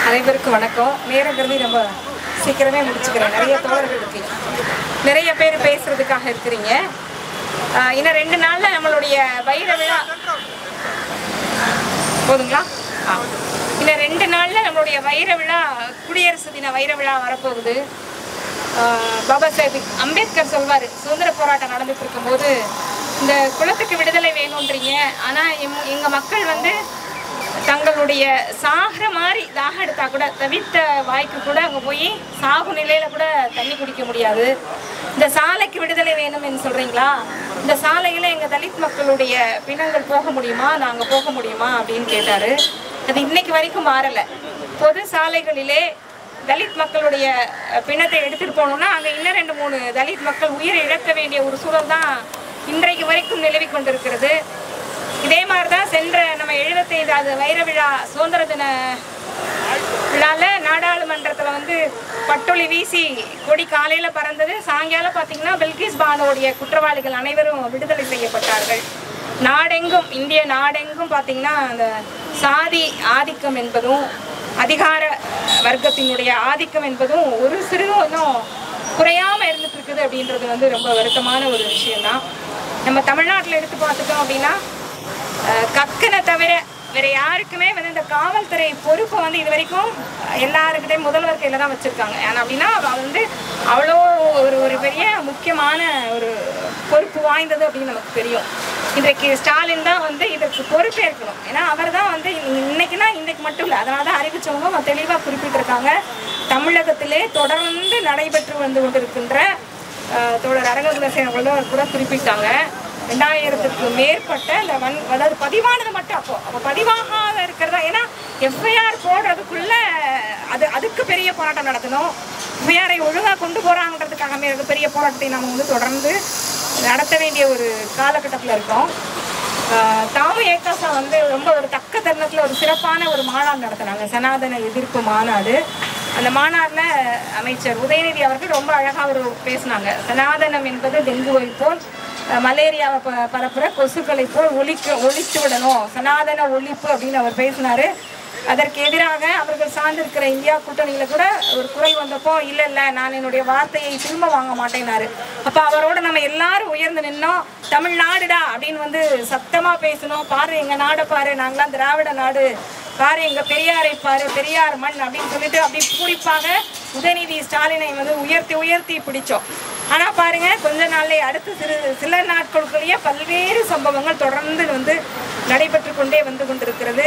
அனைவருக்கும் வணக்கம் நேரம் கருதி நம்ம சீக்கிரமே முடிச்சுக்கிறேன் நிறைய தோழர்கள் இருக்கீங்க நிறைய பேர் பேசுறதுக்காக இருக்கிறீங்க ஆஹ் இன்னும் ரெண்டு நாள்ல நம்மளுடைய வைர விழா போதுங்களா ஆ. இன்னும் ரெண்டு நாள்ல நம்மளுடைய வைர விழா குடியரசு தின வைர விழா வரப்போகுது ஆஹ் பாபா சாஹேப் அம்பேத்கர் சொல்வார் சுதந்திர போராட்டம் நடந்துட்டு இருக்கும்போது இந்த குலத்துக்கு விடுதலை வேணுன்றீங்க ஆனால் எம் எங்கள் மக்கள் வந்து தங்களுடைய சாகிற மாதிரி தாகம் எடுத்தா கூட தவித்த வாய்க்கு கூட அங்கே போய் சாகு நிலையில கூட தண்ணி குடிக்க முடியாது இந்த சாலைக்கு விடுதலை வேணும்னு சொல்றீங்களா இந்த சாலையில எங்க தலித் மக்களுடைய பிணங்கள் போக முடியுமா நாங்க போக முடியுமா அப்படின்னு கேட்டாரு அது இன்னைக்கு வரைக்கும் மாறல பொது சாலைகளிலே தலித் மக்களுடைய அஹ், பிணத்தை எடுத்துட்டு போனோம்னா அங்க இன்னும் ரெண்டு மூணு தலித் மக்கள் உயிரை இழக்க வேண்டிய ஒரு சூழல் தான் இன்றைக்கு வரைக்கும் நிலவி கொண்டிருக்கிறது இதே மாதிரி தான் சென்ற நம்ம எழுபத்தைந்தாவது வைர விழா சுதந்திர தின விழால நாடாளுமன்றத்தில் வந்து பட்டொளி வீசி கொடி காலையில் பறந்தது சாயங்காலம் பார்த்தீங்கன்னா பில்கிஸ் பானுடைய குற்றவாளிகள் அனைவரும் விடுதலை செய்யப்பட்டார்கள் நாடெங்கும் இந்திய நாடெங்கும் பார்த்தீங்கன்னா அந்த சாதி ஆதிக்கம் என்பதும் அதிகார வர்க்கத்தினுடைய ஆதிக்கம் என்பதும் ஒரு சிறிதும் இன்னும் குறையாம இருந்துட்டு இருக்குது அப்படின்றது வந்து ரொம்ப வருத்தமான ஒரு விஷயம்தான் நம்ம தமிழ்நாட்டில் எடுத்து பார்த்துட்டோம் அப்படின்னா அஹ், கக்கனை தவிர வேற யாருக்குமே வந்து இந்த காவல்துறை பொறுப்பை வந்து இது வரைக்கும் எல்லாருக்கிட்டையும் முதல்வர் கையில தான் வச்சிருக்காங்க ஏன்னா அப்படின்னா அவ வந்து அவ்வளோ ஒரு ஒரு பெரிய முக்கியமான ஒரு பொறுப்பு வாய்ந்தது அப்படின்னு நமக்கு தெரியும் இன்றைக்கு ஸ்டாலின் தான் வந்து இதற்கு பொறுப்பேற்கணும் ஏன்னா அவர் தான் வந்து இன்னைக்குன்னா இன்னைக்கு மட்டும் இல்லை அதனால தான் அறிவிச்சவங்க தெளிவாக குறிப்பிட்டிருக்காங்க தமிழகத்திலே தொடர்ந்து நடைபெற்று வந்து கொண்டிருக்கின்ற அஹ், தோழர் அரங்ககுலசேன அவர்களும் கூட குறிப்பிட்டாங்க ரெண்டாயிரத்துக்கு மேற்பட்ட இந்த வன் அதாவது பதிவானது மட்டும் அப்போ அப்போ பதிவாகாத இருக்கிறதா ஏன்னா எஃப்ஐஆர் போடுறதுக்குள்ள அது அதுக்கு பெரிய போராட்டம் நடத்தணும் எஃப்ஐஆரை ஒழுங்காக கொண்டு போகிறாங்கன்றதுக்காக பெரிய போராட்டத்தை நம்ம வந்து தொடர்ந்து நடத்த வேண்டிய ஒரு காலகட்டத்தில் இருக்கோம் ஆஹ் தாமு ஏகாசா வந்து ரொம்ப ஒரு தக்க தருணத்தில் ஒரு சிறப்பான ஒரு மாநாடு நடத்தினாங்க சனாதன எதிர்ப்பு மாநாடு அந்த மாநாட்டில் அமைச்சர் உதயநிதி அவர்கள் ரொம்ப அழகாக அவர் பேசினாங்க சனாதனம் என்பது டெங்குவை போல் அஹ், மலேரியாவை ப பரப்புற கொசுக்களை போல் ஒழிக்க ஒழித்து விடணும் சனாதன ஒழிப்பு அப்படின்னு அவர் பேசினாரு அதற்கு எதிராக அவர்கள் சார்ந்திருக்கிற இந்தியா கூட்டணியில கூட ஒரு குரல் வந்தப்போ இல்ல இல்ல நான் என்னுடைய வார்த்தையை திரும்ப வாங்க மாட்டேனாரு அப்ப அவரோட நம்ம எல்லாரும் உயர்ந்து நின்னோம் தமிழ்நாடுடா அப்படின்னு வந்து சத்தமா பேசணும் பாரு எங்க நாடை பாரு நாங்களாம் திராவிட நாடு பாரு எங்க பெரியாரை பாரு பெரியார் மண் அப்படின்னு சொல்லிட்டு அப்படி பூரிப்பாக உதயநிதி ஸ்டாலினை வந்து உயர்த்தி உயர்த்தி பிடிச்சோம் ஆனா பாருங்க கொஞ்ச நாள்லயே அடுத்த சிறு சில நாட்களுக்குள்ளேயே பல்வேறு சம்பவங்கள் தொடர்ந்து வந்து நடைபெற்று கொண்டே வந்து கொண்டிருக்கிறது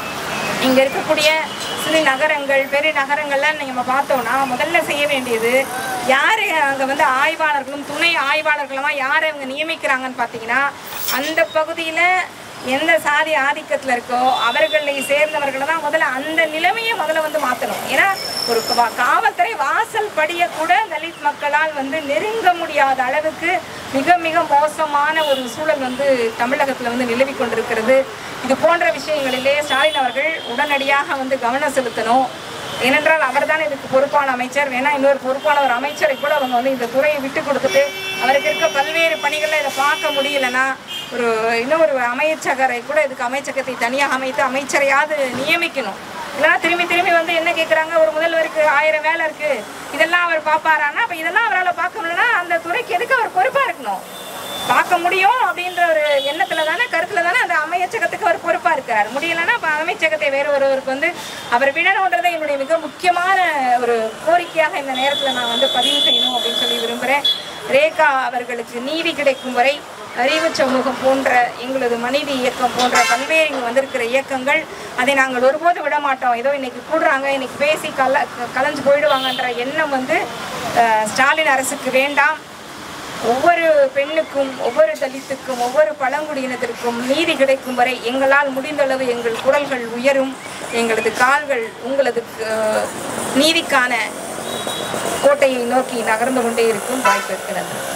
இங்க இருக்கக்கூடிய சிறு நகரங்கள் பெரிய நகரங்கள்லாம் நம்ம பார்த்தோம்னா முதல்ல செய்ய வேண்டியது யார் அங்கே வந்து ஆய்வாளர்களும் துணை ஆய்வாளர்களுமா யாரை அவங்க நியமிக்கிறாங்கன்னு பார்த்தீங்கன்னா அந்த பகுதியில் எந்த சாதி ஆதிக்கத்தில் இருக்கோ அவர்களை சேர்ந்தவர்களை தான் முதல்ல அந்த நிலைமையை முதல்ல வந்து மாற்றணும் ஏன்னா ஒரு கா- காவல்துறை வாசல் படியை கூட தலித் மக்களால் வந்து நெருங்க முடியாத அளவுக்கு மிக மிக மோசமான ஒரு சூழல் வந்து தமிழகத்தில் வந்து நிலவி கொண்டிருக்கிறது இது போன்ற விஷயங்களிலே ஸ்டாலின் அவர்கள் உடனடியாக வந்து கவனம் செலுத்தணும் ஏனென்றால் அவர்தான் இதுக்கு பொறுப்பான அமைச்சர் வேணா இன்னொரு பொறுப்பான ஒரு அமைச்சரை கூட அவங்க வந்து இந்த துறையை விட்டு கொடுத்துட்டு அவருக்கு இருக்க பல்வேறு பணிகளை இதை பார்க்க முடியலன்னா ஒரு இன்னொரு அமைச்சகரை கூட இதுக்கு அமைச்சகத்தை தனியாக அமைத்து அமைச்சரையாவது நியமிக்கணும் இல்லைன்னா திரும்பி திரும்பி வந்து என்ன கேட்குறாங்க ஒரு முதல்வருக்கு ஆயிரம் வேலை இருக்கு இதெல்லாம் அவர் பார்ப்பாரான்னா அப்போ இதெல்லாம் அவரால் பார்க்க முடியலன்னா அந்த துறைக்கு எதுக்கு அவர் பொறுப்பாக இருக்கணும் பார்க்க முடியும் அப்படின்ற ஒரு எண்ணத்துல தானே கருத்துல தானே அந்த அமைச்சகத்துக்கு அவர் பொறுப்பா இருக்கிறார் முடியலன்னா அப்ப அமைச்சகத்தை வேற ஒருவருக்கு வந்து அவர் விடணுன்றதை என்னுடைய மிக முக்கியமான ஒரு கோரிக்கையாக இந்த நேரத்துல நான் வந்து பதிவு செய்யணும் அப்படின்னு சொல்லி விரும்புறேன் ரேகா அவர்களுக்கு நீதி கிடைக்கும் வரை அறிவு சமூகம் போன்ற எங்களது மனைவி இயக்கம் போன்ற பல்வேறு இங்கே வந்திருக்கிற இயக்கங்கள் அதை நாங்கள் ஒருபோது விட மாட்டோம் ஏதோ இன்னைக்கு கூடுறாங்க இன்னைக்கு பேசி கல கலைஞ்சு போயிடுவாங்கன்ற எண்ணம் வந்து அஹ், ஸ்டாலின் அரசுக்கு வேண்டாம் ஒவ்வொரு பெண்ணுக்கும் ஒவ்வொரு தலித்துக்கும் ஒவ்வொரு பழங்குடியினத்திற்கும் நீதி கிடைக்கும் வரை எங்களால் முடிந்தளவு எங்கள் குரல்கள் உயரும் எங்களது கால்கள் உங்களது அஹ், நீதிக்கான கோட்டையை நோக்கி நகர்ந்து கொண்டே இருக்கும் வாய்ப்பு இருக்கிறது